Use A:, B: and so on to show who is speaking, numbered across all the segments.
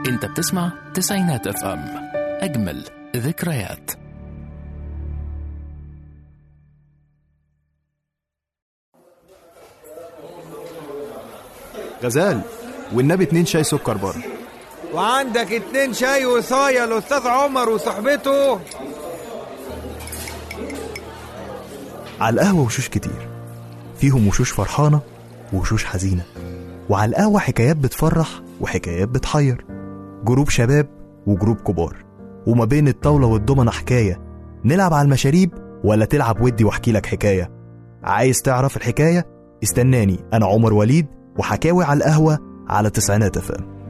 A: انت بتسمع تسعينات اف ام اجمل ذكريات
B: غزال والنبي اتنين شاي سكر بره
C: وعندك اتنين شاي وصايا الاستاذ عمر وصحبته
D: على القهوة وشوش كتير فيهم وشوش فرحانة ووشوش حزينة وعلى القهوة حكايات بتفرح وحكايات بتحير جروب شباب وجروب كبار وما بين الطاولة والضمنة حكاية نلعب على المشاريب ولا تلعب ودي واحكي لك حكاية عايز تعرف الحكاية استناني أنا عمر وليد وحكاوي على القهوة على تسعينات افهم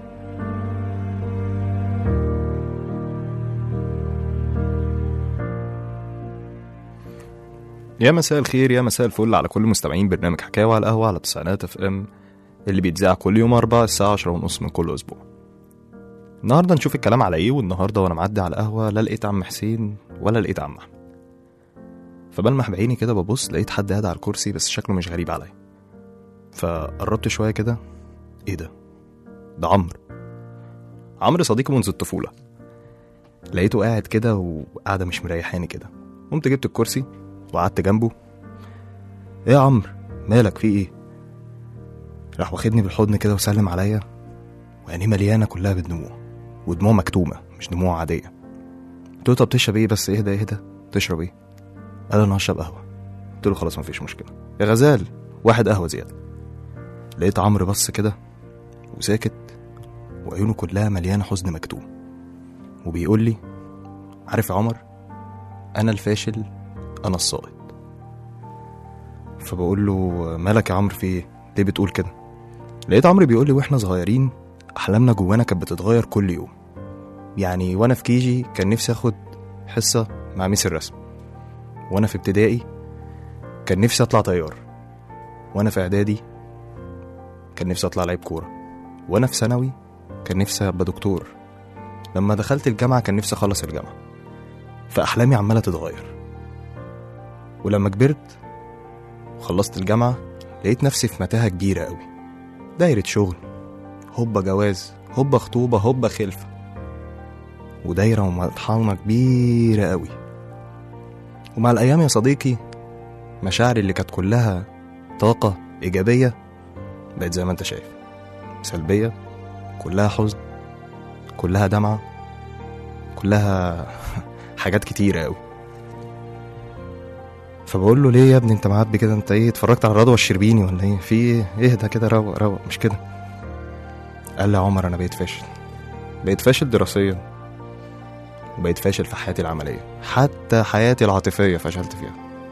E: يا مساء الخير يا مساء الفل على كل مستمعين برنامج حكاوي على القهوة على تسعينات اف ام اللي بيتذاع كل يوم أربعة الساعة عشرة ونص من كل أسبوع النهاردة نشوف الكلام على إيه والنهاردة وأنا معدي على القهوة لا لقيت عم حسين ولا لقيت عم أحمد فبلمح بعيني كده ببص لقيت حد قاعد على الكرسي بس شكله مش غريب عليا فقربت شوية كده إيه ده؟ ده عمرو عمرو صديقي منذ الطفولة لقيته قاعد كده وقاعدة مش مريحاني كده قمت جبت الكرسي وقعدت جنبه ايه يا عمرو مالك في ايه راح واخدني بالحضن كده وسلم عليا وعينيه مليانه كلها بدموع ودموع مكتومه مش دموع عاديه قلت له طب تشرب ايه بس اهدى اهدى تشرب ايه قال انا هشرب قهوه قلت له خلاص مفيش مشكله يا غزال واحد قهوه زياده لقيت عمرو بص كده وساكت وعيونه كلها مليانه حزن مكتوم وبيقول لي عارف يا عمر انا الفاشل انا الساقط فبقول له مالك يا عمرو في ايه ليه بتقول كده لقيت عمرو بيقول لي واحنا صغيرين احلامنا جوانا كانت بتتغير كل يوم يعني وانا في كيجي كان نفسي اخد حصه مع ميس الرسم وانا في ابتدائي كان نفسي اطلع طيار وانا في اعدادي كان نفسي اطلع لعيب كوره وانا في ثانوي كان نفسي ابقى دكتور لما دخلت الجامعه كان نفسي اخلص الجامعه فاحلامي عماله تتغير ولما كبرت وخلصت الجامعة لقيت نفسي في متاهة كبيرة قوي دايرة شغل هوبا جواز هوبا خطوبة هوبا خلفة ودايرة ومطحنة كبيرة قوي ومع الأيام يا صديقي مشاعري اللي كانت كلها طاقة إيجابية بقت زي ما أنت شايف سلبية كلها حزن كلها دمعة كلها حاجات كتيرة قوي فبقول له ليه يا ابني انت معبي كده انت ايه اتفرجت على رضوى الشربيني ولا ايه في ايه اهدى كده روق روق مش كده قال لي يا عمر انا بقيت فاشل بقيت فاشل دراسيا وبقيت فاشل في حياتي العمليه حتى حياتي العاطفيه فشلت فيها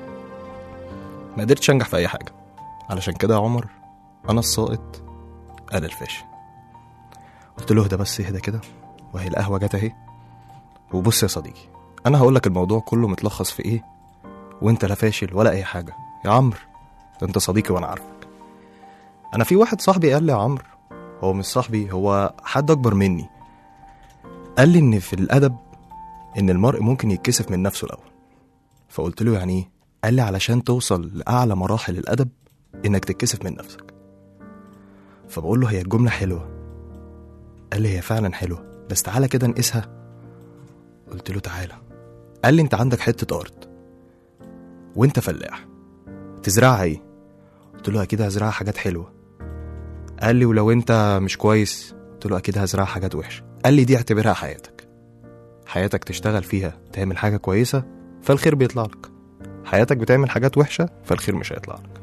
E: ما قدرتش انجح في اي حاجه علشان كده يا عمر انا الساقط انا الفاشل قلت له اهدى بس اهدى كده وهي القهوه جت اهي وبص يا صديقي انا هقول لك الموضوع كله متلخص في ايه وانت لا فاشل ولا اي حاجه يا عمرو ده انت صديقي وانا عارفك انا في واحد صاحبي قال لي يا عمرو هو مش صاحبي هو حد اكبر مني قال لي ان في الادب ان المرء ممكن يتكسف من نفسه الاول فقلت له يعني ايه قال لي علشان توصل لاعلى مراحل الادب انك تتكسف من نفسك فبقول له هي الجمله حلوه قال لي هي فعلا حلوه بس تعالى كده نقيسها قلت له تعالى قال لي انت عندك حته ارض وانت فلاح تزرعها ايه قلت له اكيد هزرعها حاجات حلوه قال لي ولو انت مش كويس قلت له اكيد هزرعها حاجات وحشه قال لي دي اعتبرها حياتك حياتك تشتغل فيها تعمل حاجه كويسه فالخير بيطلع لك حياتك بتعمل حاجات وحشه فالخير مش هيطلع لك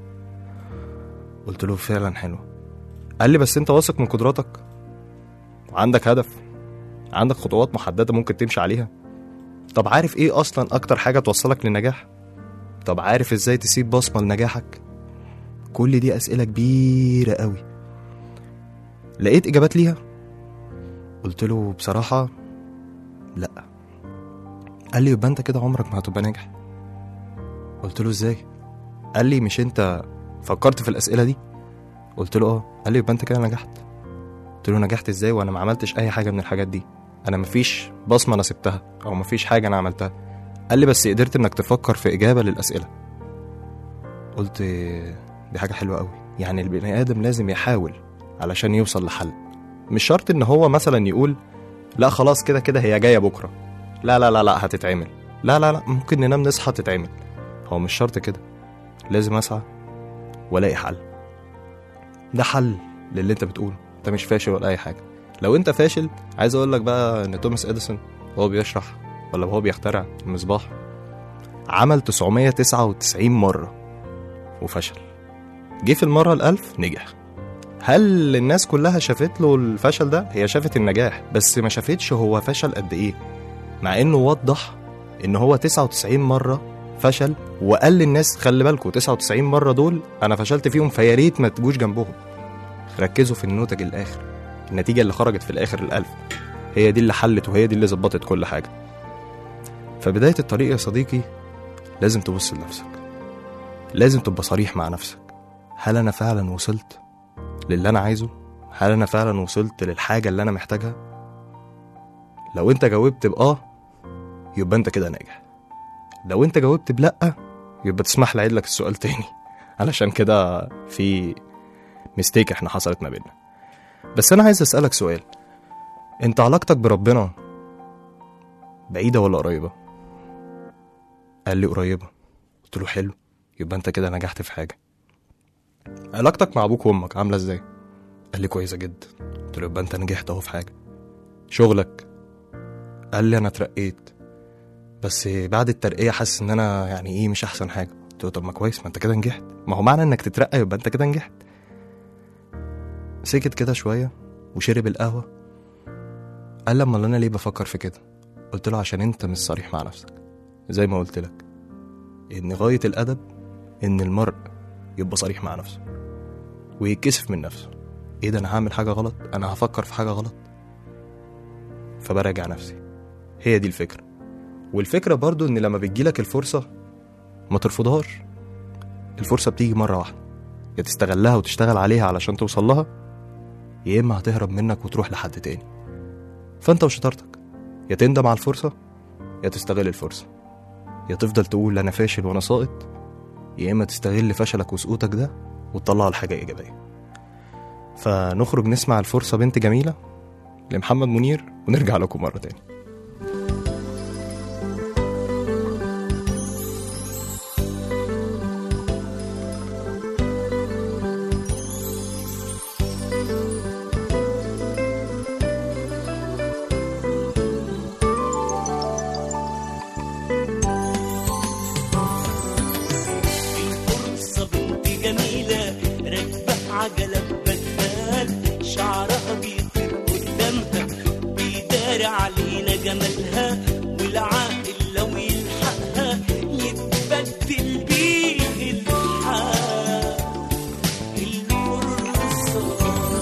E: قلت له فعلا حلو قال لي بس انت واثق من قدراتك وعندك هدف عندك خطوات محدده ممكن تمشي عليها طب عارف ايه اصلا اكتر حاجه توصلك للنجاح طب عارف ازاي تسيب بصمة لنجاحك؟ كل دي أسئلة كبيرة قوي لقيت إجابات ليها؟ قلت له بصراحة لأ قال لي يبقى أنت كده عمرك ما هتبقى ناجح قلت له ازاي؟ قال لي مش أنت فكرت في الأسئلة دي؟ قلت له اه قال لي يبقى أنت كده نجحت قلت له نجحت ازاي وأنا ما عملتش أي حاجة من الحاجات دي أنا مفيش بصمة أنا سبتها أو مفيش حاجة أنا عملتها قال لي بس قدرت انك تفكر في اجابه للاسئله قلت دي حاجه حلوه قوي يعني البني ادم لازم يحاول علشان يوصل لحل مش شرط ان هو مثلا يقول لا خلاص كده كده هي جايه بكره لا لا لا لا هتتعمل لا لا لا ممكن ننام نصحى تتعمل هو مش شرط كده لازم اسعى والاقي حل ده حل للي انت بتقوله انت مش فاشل ولا اي حاجه لو انت فاشل عايز اقول لك بقى ان توماس اديسون وهو بيشرح ولا وهو بيخترع المصباح عمل 999 مره وفشل جه في المره الألف نجح هل الناس كلها شافت له الفشل ده هي شافت النجاح بس ما شافتش هو فشل قد ايه مع انه وضح ان هو 99 مره فشل وقال للناس خلي بالكم 99 مره دول انا فشلت فيهم فيا ريت ما تجوش جنبهم ركزوا في النتج الاخر النتيجه اللي خرجت في الاخر الالف هي دي اللي حلت وهي دي اللي ظبطت كل حاجه فبدايه الطريق يا صديقي لازم تبص لنفسك لازم تبقى صريح مع نفسك هل انا فعلا وصلت للي انا عايزه هل انا فعلا وصلت للحاجه اللي انا محتاجها لو انت جاوبت باه يبقى انت كده ناجح لو انت جاوبت بلا يبقى تسمح لي اعيد لك السؤال تاني علشان كده في ميستيك احنا حصلت ما بيننا بس انا عايز اسالك سؤال انت علاقتك بربنا بعيده ولا قريبه قال لي قريبه قلت له حلو يبقى انت كده نجحت في حاجه علاقتك مع ابوك وامك عامله ازاي قال لي كويسه جدا قلت له يبقى انت نجحت اهو في حاجه شغلك قال لي انا اترقيت بس بعد الترقيه حاسس ان انا يعني ايه مش احسن حاجه قلت له طب ما كويس ما انت كده نجحت ما هو معنى انك تترقى يبقى انت كده نجحت سكت كده شويه وشرب القهوه قال لما انا ليه بفكر في كده قلت له عشان انت مش صريح مع نفسك زي ما قلت لك ان غايه الادب ان المرء يبقى صريح مع نفسه ويتكسف من نفسه ايه ده انا هعمل حاجه غلط انا هفكر في حاجه غلط فبراجع نفسي هي دي الفكره والفكره برضو ان لما بتجيلك الفرصه ما ترفضهاش الفرصه بتيجي مره واحده يا تستغلها وتشتغل عليها علشان توصل لها يا اما هتهرب منك وتروح لحد تاني فانت وشطارتك يا تندم على الفرصه يا تستغل الفرصه يا تفضل تقول انا فاشل وانا ساقط يا اما تستغل فشلك وسقوطك ده وتطلع لحاجه ايجابيه فنخرج نسمع الفرصه بنت جميله لمحمد منير ونرجع لكم مره تاني
F: فرصة بنت جميلة راكبة عجلة ببدال شعرها بيطير قدامها بيداري علينا جمالها والعاقل لو يلحقها يتبدل بيه الحال الفرصة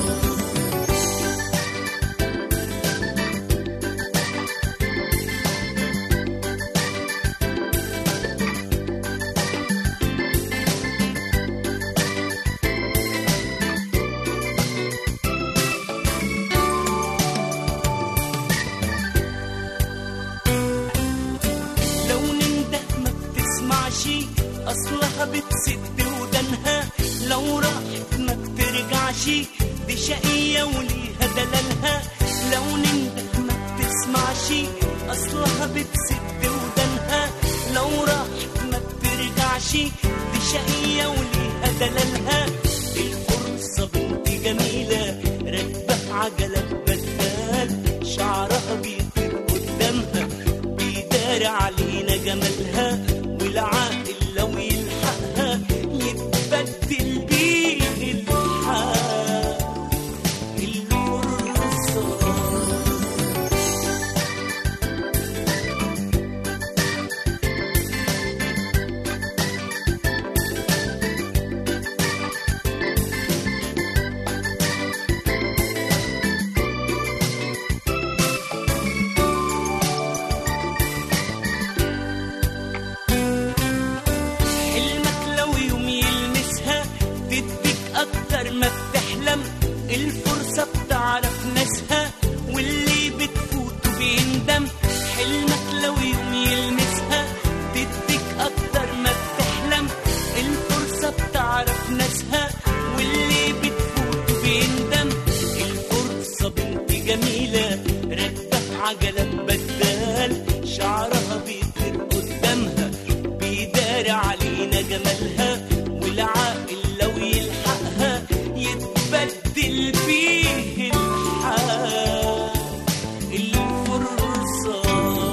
F: لو ننده ما بتسمعش اصلها بتسد ودنها لو راحت ما بترجعش دي شقية وليها دلالها لو ننده ما بتسمعش اصلها بتسد ودنها لو راحت ما بترجعش دي شقية وليها دلالها الفرصة بنت جميلة راكبة عجلة بدال شعرها بيطير قدامها بيداري علينا جمالها والعاقل لو يلحقها يتبدل بيه الحال الفرصة حلمك لو يوم يلمسها تديك اكتر ما بتحلم الفرصة بتعرف ناسها واللي بتفوت بيندم حلمك لو يوم يلمسها تديك اكتر ما بتحلم الفرصة بتعرف ناسها واللي بتفوت بيندم الفرصة عجلة بدال شعرها بيطير قدامها بيدار علينا جمالها والعاقل لو يلحقها يتبدل بيه الحال الفرصة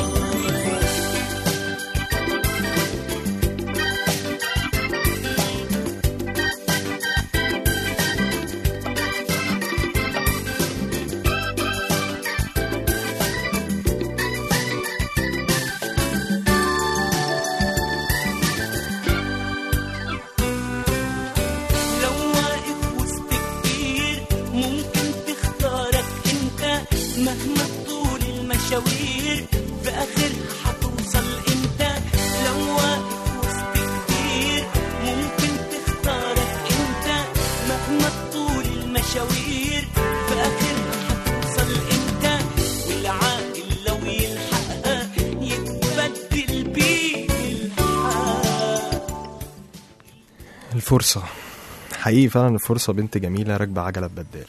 F: لو واقف وسط كتير ممكن تختارك انت مهما طول المشاوير في اخرها هتوصل انت لو واقف وسط كتير ممكن تختارك انت مهما طول المشاوير في اخرها هتوصل انت والعاقل لو يلحقها يتبدل بيه الحال
E: الفرصة حقيقي فعلا الفرصة بنت جميلة راكبة عجلة ببدال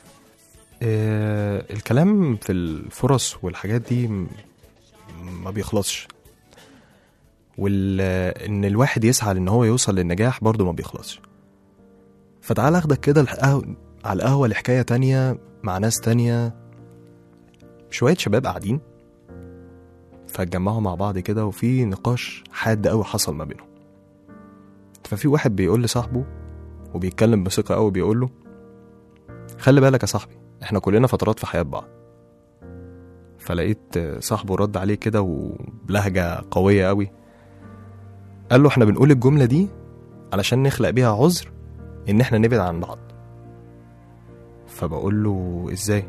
E: آه الكلام في الفرص والحاجات دي م- ما بيخلصش وال ان الواحد يسعى ان هو يوصل للنجاح برضه ما بيخلصش فتعال اخدك كده القهوة على القهوة لحكاية تانية مع ناس تانية شوية شباب قاعدين فاتجمعوا مع بعض كده وفي نقاش حاد قوي حصل ما بينهم ففي واحد بيقول لصاحبه وبيتكلم بثقة قوي بيقول له خلي بالك يا صاحبي احنا كلنا فترات في حياة بعض فلقيت صاحبه رد عليه كده وبلهجة قوية قوي قال له احنا بنقول الجملة دي علشان نخلق بيها عذر ان احنا نبعد عن بعض فبقول له ازاي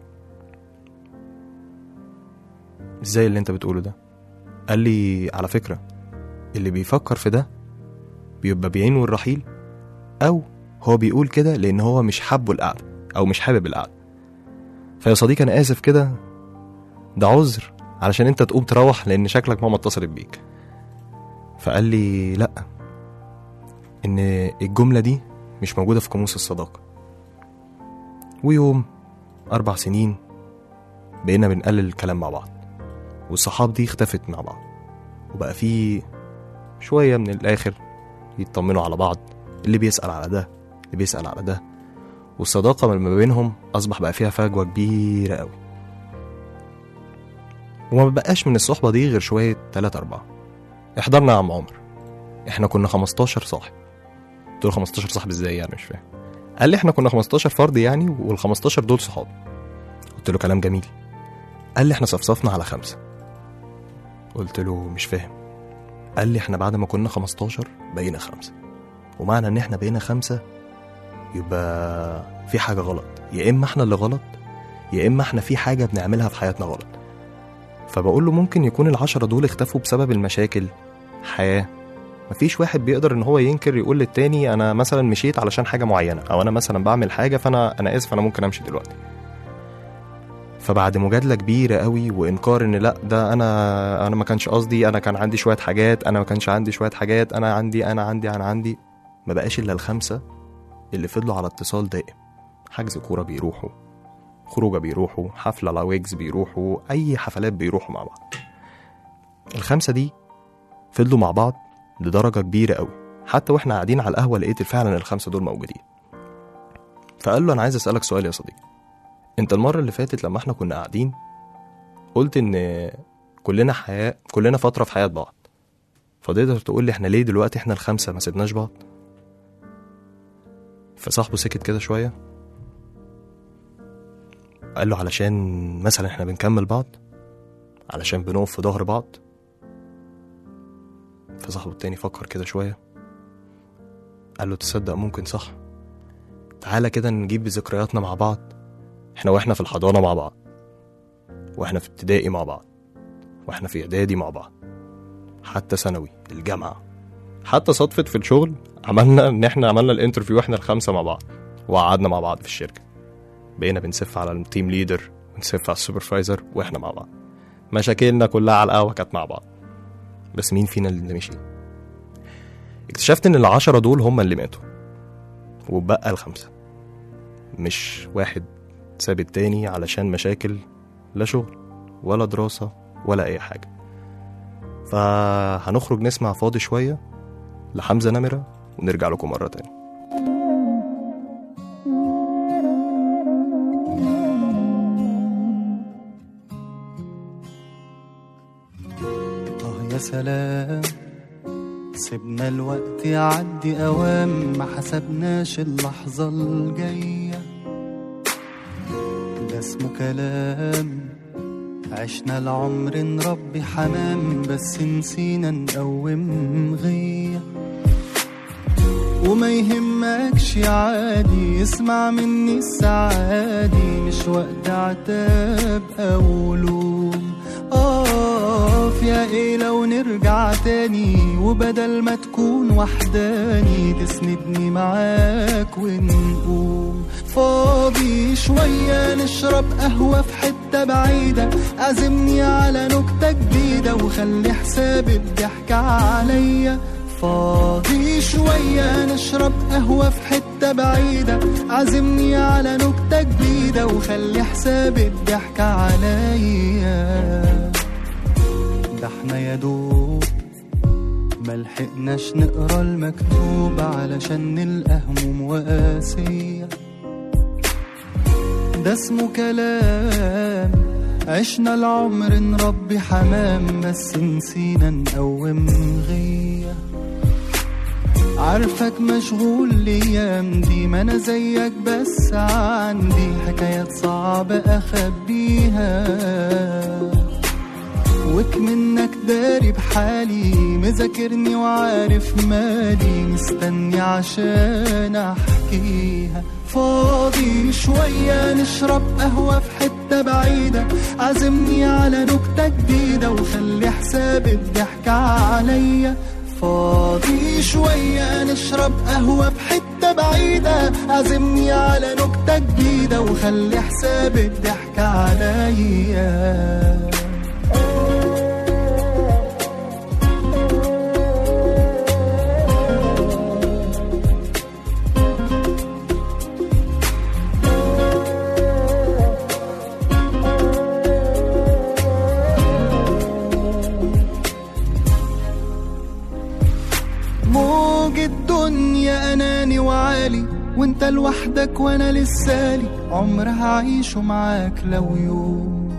E: ازاي اللي انت بتقوله ده قال لي على فكرة اللي بيفكر في ده بيبقى بيعينه الرحيل او هو بيقول كده لان هو مش حابه القعده او مش حابب القعده فيا صديقي انا اسف كده ده عذر علشان انت تقوم تروح لان شكلك ماما اتصلت بيك فقال لي لا ان الجمله دي مش موجوده في قاموس الصداقه ويوم اربع سنين بقينا بنقلل الكلام مع بعض والصحاب دي اختفت مع بعض وبقى في شويه من الاخر يطمنوا على بعض اللي بيسأل على ده اللي بيسأل على ده والصداقة ما بينهم أصبح بقى فيها فجوة كبيرة قوي وما بقاش من الصحبة دي غير شوية تلاتة أربعة احضرنا يا عم عمر احنا كنا 15 صاحب قلت له 15 صاحب ازاي يعني مش فاهم قال لي احنا كنا 15 فرد يعني وال 15 دول صحاب قلت له كلام جميل قال لي احنا صفصفنا على خمسة قلت له مش فاهم قال لي احنا بعد ما كنا 15 بقينا خمسة ومعنى ان احنا بقينا خمسة يبقى في حاجة غلط يا اما احنا اللي غلط يا اما احنا في حاجة بنعملها في حياتنا غلط فبقول له ممكن يكون العشرة دول اختفوا بسبب المشاكل حياة مفيش واحد بيقدر ان هو ينكر يقول للتاني انا مثلا مشيت علشان حاجة معينة او انا مثلا بعمل حاجة فانا انا اسف انا ممكن امشي دلوقتي فبعد مجادله كبيره قوي وانكار ان لا ده انا انا ما كانش قصدي انا كان عندي شويه حاجات انا ما كانش عندي شويه حاجات انا عندي انا عندي انا عندي ما بقاش الا الخمسه اللي فضلوا على اتصال دائم حجز كوره بيروحوا خروجه بيروحوا حفله على ويجز بيروحوا اي حفلات بيروحوا مع بعض الخمسه دي فضلوا مع بعض لدرجه كبيره قوي حتى واحنا قاعدين على القهوه لقيت فعلا الخمسه دول موجودين فقال له انا عايز اسالك سؤال يا صديقي انت المره اللي فاتت لما احنا كنا قاعدين قلت ان كلنا حياه كلنا فتره في حياه بعض فتقدر تقول لي احنا ليه دلوقتي احنا الخمسه ما سيبناش بعض فصاحبه سكت كده شويه قال له علشان مثلا احنا بنكمل بعض علشان بنقف في ظهر بعض فصاحبه التاني فكر كده شويه قال له تصدق ممكن صح تعالى كده نجيب ذكرياتنا مع بعض احنا واحنا في الحضانة مع بعض واحنا في ابتدائي مع بعض واحنا في اعدادي مع بعض حتى ثانوي الجامعة حتى صدفة في الشغل عملنا ان احنا عملنا الانترفيو واحنا الخمسة مع بعض وقعدنا مع بعض في الشركة بقينا بنسف على التيم ليدر ونسف على السوبرفايزر واحنا مع بعض مشاكلنا كلها على القهوة كانت مع بعض بس مين فينا اللي مشي اكتشفت ان العشرة دول هم اللي ماتوا وبقى الخمسة مش واحد ساب التاني علشان مشاكل لا شغل ولا دراسة ولا أي حاجة فهنخرج نسمع فاضي شوية لحمزة نمرة ونرجع لكم مرة تانية
G: آه يا سلام سيبنا الوقت يعدي أوام ما حسبناش اللحظة الجاية ده اسمه كلام عشنا العمر نربي حمام بس نسينا نقوم غية وما يهمكش عادي اسمع مني السعادي مش وقت عتاب أو لوم اقف يا ايه لو نرجع تاني وبدل ما تكون وحداني تسندني معاك ونقوم فاضي شوية نشرب قهوة في حتة بعيدة عزمني على نكتة جديدة وخلي حساب الضحك عليا فاضي شوية نشرب قهوة في حتة بعيدة عزمني على نكتة جديدة وخلي حساب الضحك عليا ده احنا يا دوب ملحقناش نقرا المكتوب علشان نلقى هموم وقاسية ده اسمه كلام عشنا العمر نربي حمام بس نسينا نقوم غيه عارفك مشغول الايام دي ما انا زيك بس عندي حكايات صعبة اخبيها وك منك داري بحالي مذاكرني وعارف مالي مستني عشان احكيها فاضي شوية نشرب قهوة في حتة بعيدة عزمني على نكتة جديدة وخلي حساب الضحك عليا فاضي شوية نشرب قهوة في حتة بعيدة عزمني على نكتة جديدة وخلي حساب الضحك عليا موج الدنيا اناني وعالي وانت لوحدك وانا لسالي عمر هعيشه معاك لو يوم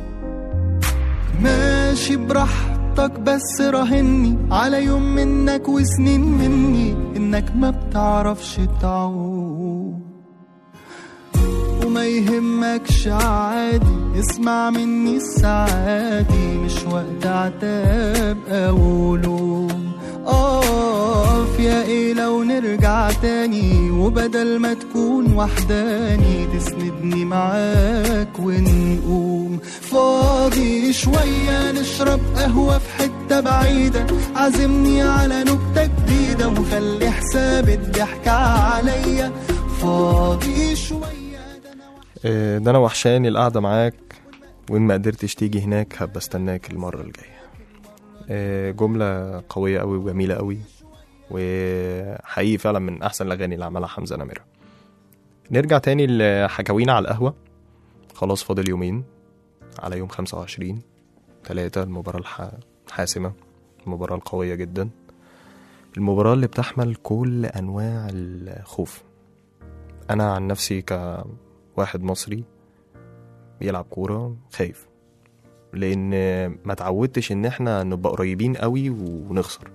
G: ماشي براحتك بس راهني على يوم منك وسنين مني انك ما بتعرفش تعوم وما يهمكش عادي اسمع مني السعادي مش وقت عتاب او لوم اقف يا ايه لو نرجع تاني وبدل ما تكون وحداني تسندني معاك ونقوم فاضي شوية نشرب قهوة في حتة بعيدة عزمني على نكتة جديدة وخلي حساب الضحك عليا فاضي شوية ده أنا
E: إيه، ده انا وحشاني القعدة معاك وان ما قدرتش تيجي هناك هبقى استناك المرة الجاية إيه، جملة قوية قوي وجميلة قوي وحقيقي فعلا من احسن الاغاني اللي عملها حمزة نمرة نرجع تاني لحكاوينا على القهوة خلاص فاضل يومين على يوم 25 تلاتة المباراة الح- الحاسمة المباراة القوية جدا المباراة اللي بتحمل كل أنواع الخوف أنا عن نفسي كواحد مصري بيلعب كورة خايف لأن ما تعودتش إن إحنا نبقى قريبين قوي ونخسر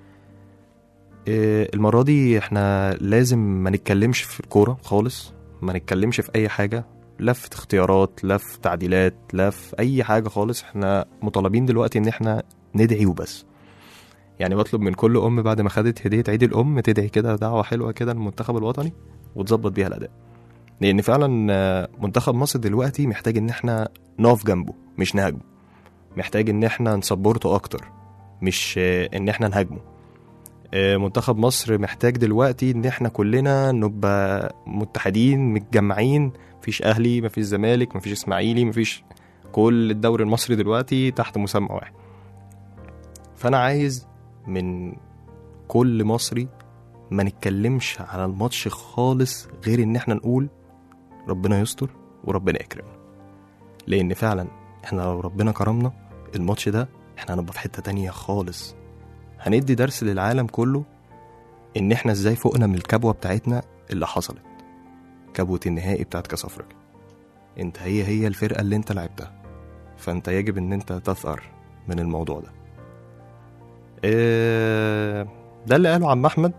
E: إيه، المرة دي إحنا لازم ما نتكلمش في الكورة خالص ما نتكلمش في أي حاجة لا في اختيارات لا في تعديلات لا في أي حاجة خالص إحنا مطالبين دلوقتي إن إحنا ندعي وبس يعني بطلب من كل أم بعد ما خدت هدية عيد الأم تدعي كده دعوة حلوة كده للمنتخب الوطني وتظبط بيها الأداء لأن فعلا آه، منتخب مصر دلوقتي محتاج إن إحنا نقف جنبه مش نهاجمه محتاج إن إحنا نسبورته أكتر مش آه، إن إحنا نهاجمه آه، منتخب مصر محتاج دلوقتي إن إحنا كلنا نبقى متحدين متجمعين مفيش أهلي مفيش زمالك مفيش إسماعيلي مفيش كل الدوري المصري دلوقتي تحت مسمى واحد فأنا عايز من كل مصري ما نتكلمش على الماتش خالص غير ان احنا نقول ربنا يستر وربنا يكرمنا لان فعلا احنا لو ربنا كرمنا الماتش ده احنا هنبقى في حتة تانية خالص هندي درس للعالم كله ان احنا ازاي فوقنا من الكبوة بتاعتنا اللي حصلت كبوة النهائي بتاعت كاس افريقيا انت هي هي الفرقة اللي انت لعبتها فانت يجب ان انت تثأر من الموضوع ده اه ده اللي قاله عم احمد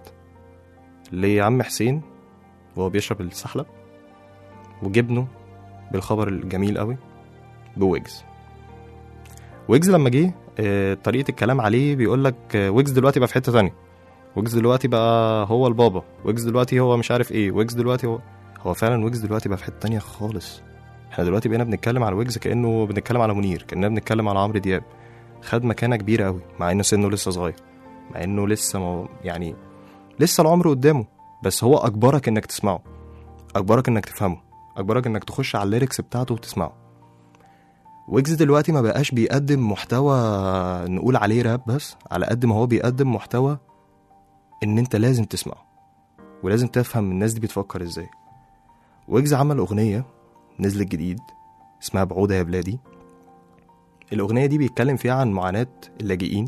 E: لعم حسين وهو بيشرب السحلب وجبنه بالخبر الجميل قوي بويجز ويجز لما جه آه، طريقه الكلام عليه بيقول لك آه، ويجز دلوقتي بقى في حته تانية ويجز دلوقتي بقى هو البابا ويجز دلوقتي هو مش عارف ايه ويجز دلوقتي هو هو فعلا ويجز دلوقتي بقى في حته تانية خالص احنا دلوقتي بقينا بنتكلم على ويجز كانه بنتكلم على منير كاننا بنتكلم على عمرو دياب خد مكانه كبيره قوي مع انه سنه لسه صغير مع انه لسه مو يعني لسه العمر قدامه بس هو اجبرك انك تسمعه اجبرك انك تفهمه اجبرك انك تخش على الليركس بتاعته وتسمعه ويجز دلوقتي ما بقاش بيقدم محتوى نقول عليه راب بس على قد ما هو بيقدم محتوى ان انت لازم تسمعه ولازم تفهم الناس دي بتفكر ازاي ويجز عمل اغنية نزلت جديد اسمها بعودة يا بلادي الأغنية دي بيتكلم فيها عن معاناة اللاجئين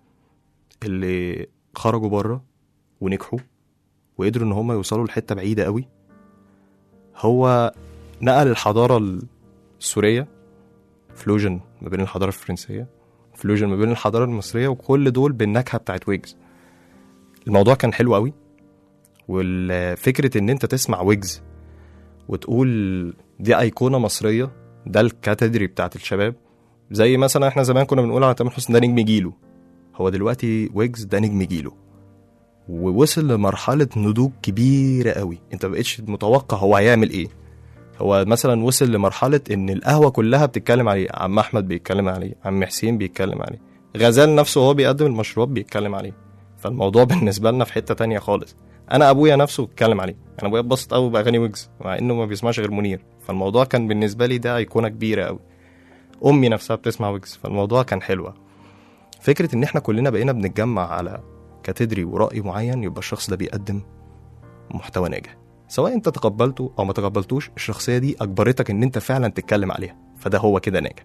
E: اللي خرجوا بره ونجحوا وقدروا ان هم يوصلوا لحتة بعيدة قوي هو نقل الحضارة السورية فلوجن ما بين الحضارة الفرنسية فلوجن ما بين الحضارة المصرية وكل دول بالنكهة بتاعت ويجز الموضوع كان حلو قوي والفكرة ان انت تسمع ويجز وتقول دي ايقونة مصرية ده الكاتدري بتاعت الشباب زي مثلا احنا زمان كنا بنقول على تامر حسني ده نجم جيله هو دلوقتي ويجز ده نجم جيله ووصل لمرحلة نضوج كبيرة قوي انت مبقتش متوقع هو هيعمل ايه هو مثلا وصل لمرحلة ان القهوة كلها بتتكلم عليه عم احمد بيتكلم عليه عم حسين بيتكلم عليه غزال نفسه وهو بيقدم المشروبات بيتكلم عليه فالموضوع بالنسبة لنا في حتة تانية خالص انا ابويا نفسه اتكلم عليه انا ابويا اتبسط قوي باغاني ويجز مع انه ما بيسمعش غير منير فالموضوع كان بالنسبة لي ده ايقونة كبيرة قوي امي نفسها بتسمع ويجز فالموضوع كان حلو فكرة ان احنا كلنا بقينا بنتجمع على كاتدري ورأي معين يبقى الشخص ده بيقدم محتوى ناجح سواء انت تقبلته او ما تقبلتوش الشخصيه دي اجبرتك ان انت فعلا تتكلم عليها فده هو كده ناجح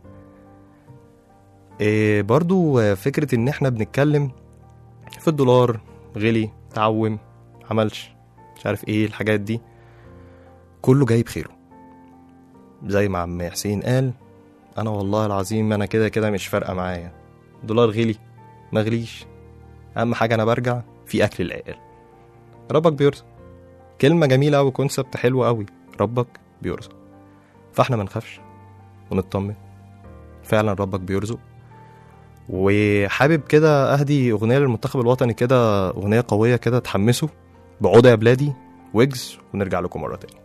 E: إيه برضو آه، فكره ان احنا بنتكلم في الدولار غلي تعوم عملش مش عارف ايه الحاجات دي كله جاي بخيره زي ما عم حسين قال انا والله العظيم انا كده كده مش فارقه معايا دولار غلي ما غليش اهم حاجه انا برجع في اكل العيال ربك بيرزق كلمه جميله قوي كونسبت حلو قوي ربك بيرزق فاحنا ما نخافش ونطمن فعلا ربك بيرزق وحابب كده اهدي اغنيه للمنتخب الوطني كده اغنيه قويه كده تحمسه بعودة يا بلادي ويجز ونرجع لكم مره تاني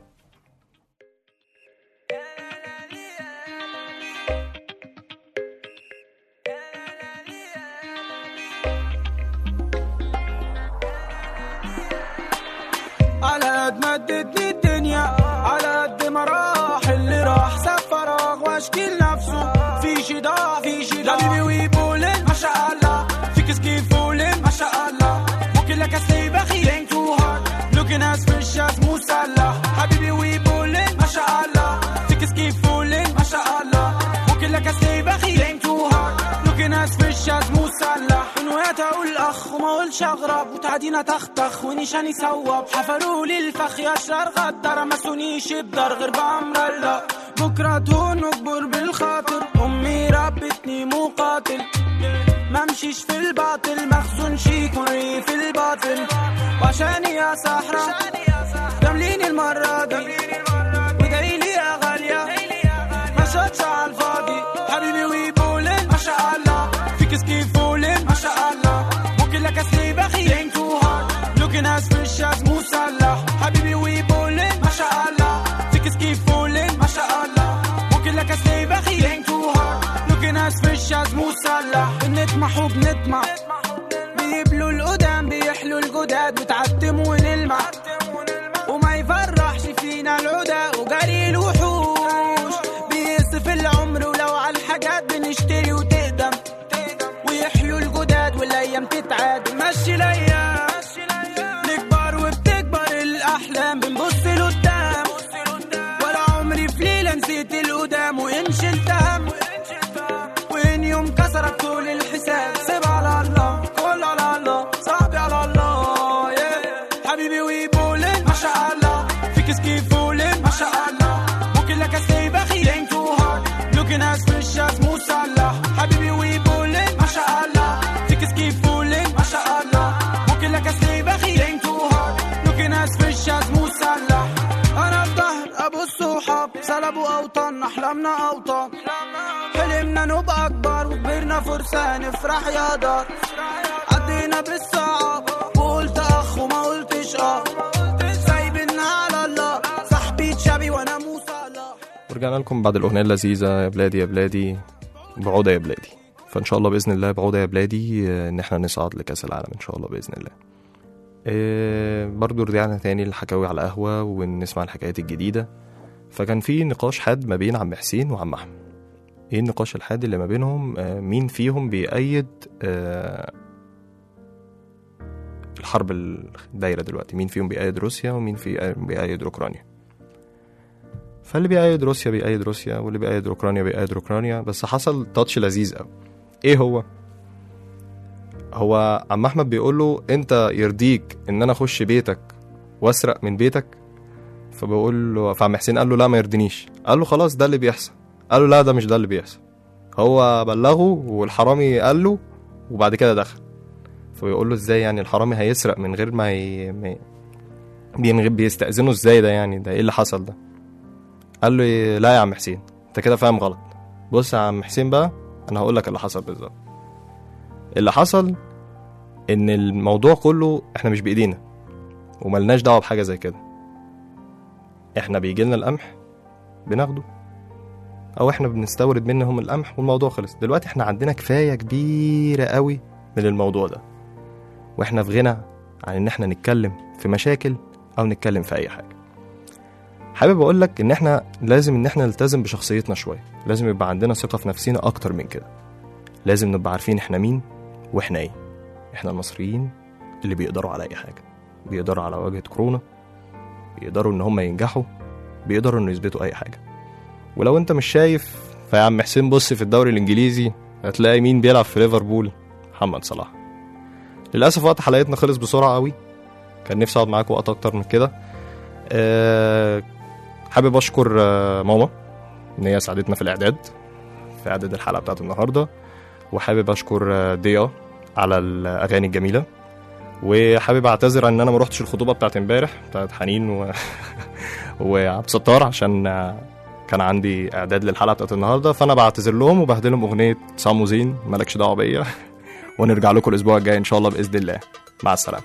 H: على قد ما ادتني الدنيا على قد ما راح اللي راح ساب فراغ واشكي لنفسه في شي ضاع في شي ضاع حبيبي ويبولن ما شاء الله في كيس كيف فولن ما شاء الله ممكن لك اسلي بخي think too hard looking as fresh as مسلح حبيبي ويبولن ما شاء الله في كيس كيف فولن ما شاء الله ممكن لك اسلي بخي think too hard looking as fresh as مسلح من وقت اقول اخ وما اقولش اغرب وتعدينا تختخ ونيشاني صوب حفروا لي الفخ يا شرار غدر ما سونيش بدار غير بامر الله بكره تهون اكبر بالخاطر امي ربتني مقاتل ما امشيش في الباطل مخزون شيك مري في الباطل وعشاني يا صحراء جامليني المرة دي ودايلي يا غالية ما شطش على الفاضي حبيبي ويبولن ما شاء الله في كيس كيف فولن ما شاء الله ممكن لك اسلي بخي think too hard looking as fresh as مسلح حبيبي ويبولن ما شاء الله في كيس كيف فولن ما شاء الله ممكن لك اسلي بخي think too hard looking as fresh as مسلح بنطمح وبنطمع بيبلوا القدام بيحلوا الجداد بتعتم ونلمع وما يفرحش فينا العدا وجري الوحوش بيصف العمر ولو على الحاجات بنشتري وتقدم ويحيوا الجداد والايام تتعاد مشي الايام نكبر وبتكبر الاحلام بنبص لقدام ولا عمري في ليله نسيت القدام وان شلت هم شاء الله ممكن لك stay بخيل ain't too hard looking as fresh as مسلح حبيبي we ballin' ما شاء الله فيك keep fooling ما شاء الله ممكن لك stay بخيل ain't too hard looking as fresh as مسلح انا في ظهر ابو الصحاب سلبوا اوطان احلامنا اوطان حلمنا نبقى اكبر وكبرنا فرصة نفرح يا دار عدينا بالصعب وقلت اخ وما قلتش اه سايبنا على الله صاحبي تشابي وانا مو صلاح
E: ورجعنا لكم بعد الأغنية اللذيذة يا بلادي يا بلادي بعودة يا بلادي فإن شاء الله بإذن الله بعودة يا بلادي آه، إن إحنا نصعد لكأس العالم إن شاء الله بإذن الله إيه برضو رجعنا تاني للحكاوي على القهوة ونسمع الحكايات الجديدة فكان في نقاش حاد ما بين عم حسين وعم أحمد إيه النقاش الحاد اللي ما بينهم آه، مين فيهم بيأيد آه، الحرب الدايرة دلوقتي مين فيهم بيأيد روسيا ومين في بيأيد أوكرانيا فاللي بيأيد روسيا بيأيد روسيا واللي بيأيد اوكرانيا بيأيد اوكرانيا بس حصل تاتش لذيذ قوي ايه هو هو عم احمد بيقول له انت يرضيك ان انا اخش بيتك واسرق من بيتك فبقول له فعم حسين قال له لا ما يرضينيش قال له خلاص ده اللي بيحصل قال له لا ده مش ده اللي بيحصل هو بلغه والحرامي قال له وبعد كده دخل فبيقول له ازاي يعني الحرامي هيسرق من غير ما ي... ما ي- من غير بيستأذنه ازاي ده يعني ده ايه اللي حصل ده قال له إيه، لا يا عم حسين انت كده فاهم غلط بص يا عم حسين بقى انا هقول لك اللي حصل بالظبط اللي حصل ان الموضوع كله احنا مش بايدينا وملناش دعوه بحاجه زي كده احنا بيجي لنا القمح بناخده او احنا بنستورد منهم القمح والموضوع خلص دلوقتي احنا عندنا كفايه كبيره قوي من الموضوع ده واحنا في غنى عن ان احنا نتكلم في مشاكل او نتكلم في اي حاجه حابب اقول لك ان احنا لازم ان احنا نلتزم بشخصيتنا شويه لازم يبقى عندنا ثقه في نفسنا اكتر من كده لازم نبقى عارفين احنا مين واحنا ايه احنا المصريين اللي بيقدروا على اي حاجه بيقدروا على واجهه كورونا بيقدروا ان هم ينجحوا بيقدروا انه يثبتوا اي حاجه ولو انت مش شايف فيا عم حسين بص في الدوري الانجليزي هتلاقي مين بيلعب في ليفربول محمد صلاح للاسف وقت حلقتنا خلص بسرعه قوي كان نفسي اقعد معاكم وقت اكتر من كده أه حابب اشكر آه، ماما ان هي ساعدتنا في الاعداد في اعداد الحلقه بتاعت النهارده وحابب اشكر آه، ضياء على الاغاني الجميله وحابب اعتذر ان انا ما روحتش الخطوبه بتاعت امبارح بتاعت حنين و... وعبد الستار عشان آه، كان عندي اعداد للحلقه بتاعت النهارده فانا بعتذر لهم وبهدلهم اغنيه صامو زين مالكش دعوه بيا ونرجع لكم الاسبوع الجاي ان شاء الله باذن الله مع السلامه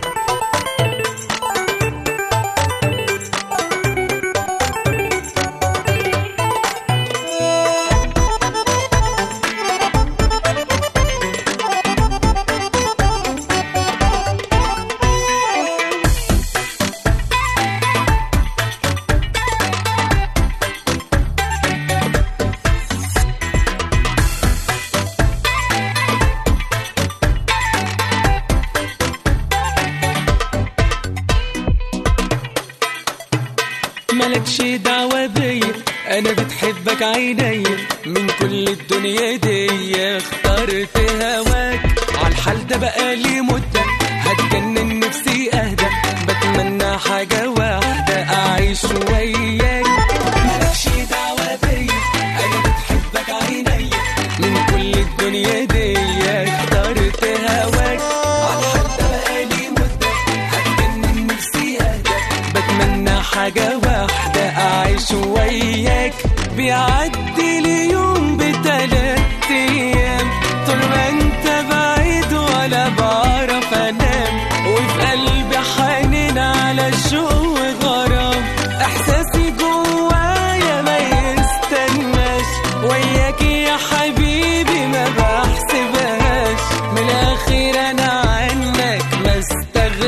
F: مالكش دعوة بيا أنا بتحبك عيني من كل الدنيا دي اخترت هواك عالحال ده بقالي مدة هتجنن نفسي أهدى بتمنى حاجة واحدة أعيش وياك مالكش دعوة بيا أنا بتحبك عيني من كل الدنيا دي اخترت هواك عالحال ده بقالي مدة هتجنن نفسي أهدى بتمنى حاجة واحدة أعيش وياك بيعدي اليوم بتلات أيام طول ما أنت بعيد ولا بعرف أنام وفي قلبي حنين على الشوق وغرام إحساسي جوايا ما يستناش وياك يا حبيبي ما بحسبهاش من الآخر أنا عنك ما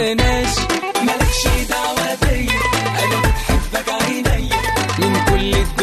F: استغناش مالكش دعوة بيا أنا بتحبك عيني من كل الدنيا